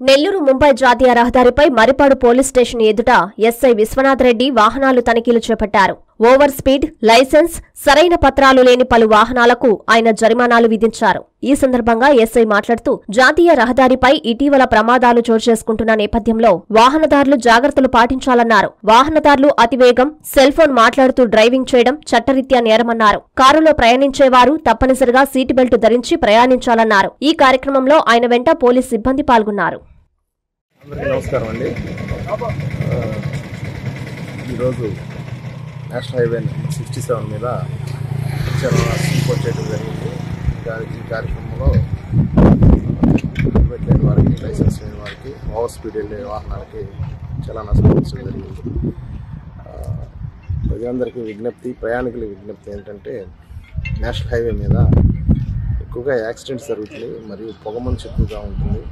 నెల్లూరు ముంబై జాతీయ రహదారిపై Maripadu police station ఎదుట ఎస్ఐ విశ్వనాథ్ రెడ్డి వాహనాలు తనిఖీలు చేపట్టారు ఓవర్ స్పీడ్ లైసెన్స్ సరైన పత్రాలు లేని పలు వాహనాలకు ఆయన జరిమానాలు విధించారు ఈ సందర్భంగా ఎస్ఐ మాట్లాడుతూ జాతీయ రహదారిపై ఇటీవల ప్రమాదాలు చోటు చేసుకుంటున్న నేపథ్యంలో వాహనదారులు జాగ్రత్తలు పాటించాలన్నారు వాహనదారులు అతివేగం సెల్ ఫోన్ మాట్లాడుతూ డ్రైవింగ్ చేయడం చట్టరీత్యా నేరమన్నారు కారులో ప్రయాణించేవారు తప్పనిసరిగా సీటు బెల్ట్ ధరించి ప్రయాణించాలన్నారు ఈ కార్యక్రమంలో ఆయన వెంట పోలీస్ సిబ్బంది పాల్గొన్నారు అందరికీ నమస్కారం అండి ఆ, ఈరోజు నేషనల్ హైవే సిక్స్టీ సెవెన్ మీద చలన స్లీప్ చేయడం జరిగింది దాని ఈ కార్యక్రమంలో హెల్మెట్ లేని వారికి లైసెన్స్ లేని వారికి ఓవర్ స్పీడ్ వెళ్ళే వాహనాలకి చలానా సమర్పించడం జరిగింది ఆ, ప్రజలందరికీ విజ్ఞప్తి ప్రయాణికుల విజ్ఞప్తి ఏంటంటే నేషనల్ హైవే మీద ఎక్కువగా యాక్సిడెంట్స్ జరుగుతున్నాయి మరియు పొగమంచు ఎక్కువగా ఉంటుంది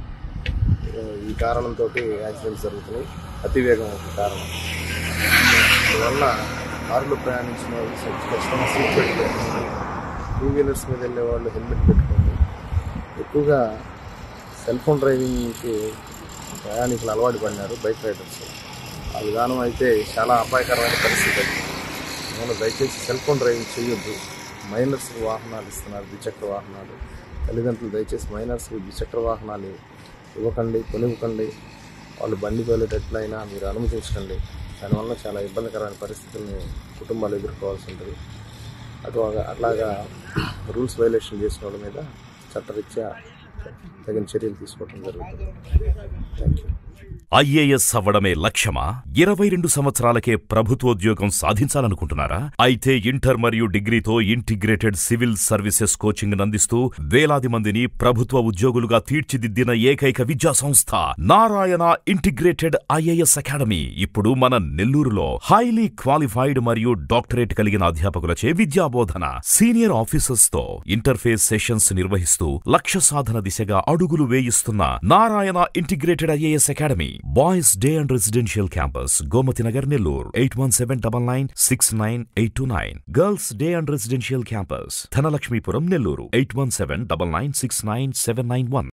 ఈ కారణంతో యాక్సిడెంట్స్ జరుగుతున్నాయి అతివేగం ఒక కారణం అందువల్ల కారులో ప్రయాణించిన వాళ్ళు ఖచ్చి- ఖచ్చితంగా సీట్ బెల్ట్ పెట్టుకోండి టూ వీలర్స్ మీద వెళ్ళే వాళ్ళు హెల్మెట్ పెట్టుకోండి ఎక్కువగా సెల్ ఫోన్ డ్రైవింగ్కి ప్రయాణికులు అలవాటు పడినారు బైక్ రైడర్స్ ఆ విధానం అయితే చాలా అపాయకరమైన పరిస్థితి అది మనం దయచేసి సెల్ ఫోన్ డ్రైవింగ్ చేయొద్దు మైనర్స్ వాహనాలు ఇస్తున్నారు ద్విచక్ర వాహనాలు తల్లిదండ్రులు దయచేసి మైనర్స్ ద్విచక్ర వాహనాలు ఇవ్వకండి కొనివ్వకండి వాళ్ళు బండి తోలేటట్లయినా మీరు అనుమతించకండి దానివల్ల చాలా ఇబ్బందికరమైన పరిస్థితుల్ని కుటుంబాలు ఎదుర్కోవాల్సి ఉంటుంది అటు అట్లాగా రూల్స్ వైలేషన్ చేసిన వాళ్ళ మీద చట్టరీత్యా తగిన చర్యలు తీసుకోవడం జరుగుతుంది థ్యాంక్ యూ ఐఏఎస్ అవ్వడమే లక్ష్యమా ఇరవై రెండు సంవత్సరాలకే ప్రభుత్వోద్యోగం సాధించాలనుకుంటున్నారా అయితే ఇంటర్ మరియు డిగ్రీతో ఇంటిగ్రేటెడ్ సివిల్ సర్వీసెస్ కోచింగ్ అందిస్తూ వేలాది మందిని ప్రభుత్వ ఉద్యోగులుగా తీర్చిదిద్దిన ఏకైక విద్యా సంస్థ నారాయణ ఇంటిగ్రేటెడ్ ఐఏఎస్ అకాడమీ ఇప్పుడు మన నెల్లూరులో హైలీ క్వాలిఫైడ్ మరియు డాక్టరేట్ కలిగిన అధ్యాపకులచే విద్యాబోధన సీనియర్ ఆఫీసర్స్ తో ఇంటర్ఫేస్ సెషన్స్ నిర్వహిస్తూ లక్ష్య సాధన దిశగా అడుగులు వేయిస్తున్న Narayana integrated IAS academy boys day and residential campus Gomathi Nagar Nellore eight one seven double nine six nine eight two nine girls day and residential campus Dhanalakshmipuram Nellore eight one seven double nine six nine seven nine one